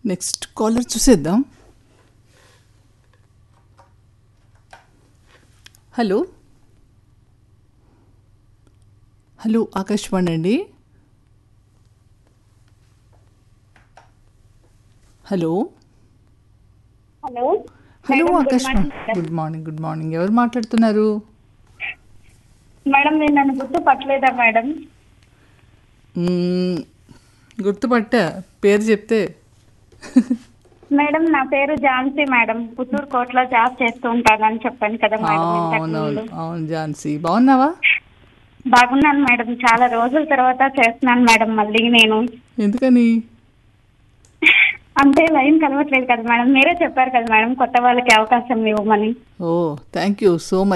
Next caller చూసేద్దాం hello hello Akashvani అండి hello hello hello madam, good Akashvani morning madam. Good morning good morning ఎవరు మాట్లాడుతున్నారు madam మీరు నన్ను గుర్తు పట్టలేదా మేడం మ్మ్, గుర్తుపట్టా పేరు చెప్తే మేడం నా పేరు ఝాన్సీ మేడం పుత్తూరు కోట్లో జాబ్ చేస్తూ ఉంటానని చెప్పాను కదా ఆ, మేడం ఇంతకు అవునవును ముందు. అవును ఝాన్సీ బాగున్నావా బాగున్నాను మేడం చాలా రోజుల తర్వాత చేస్తున్నాను మేడం మళ్ళీ నేను ఎందుకని అంటే లైన్ కలవట్లేదు కదా మేడం మీరే చెప్పారు కదా మేడం కొత్త వాళ్ళకి అవకాశం ఇవ్వమని oh thank you so much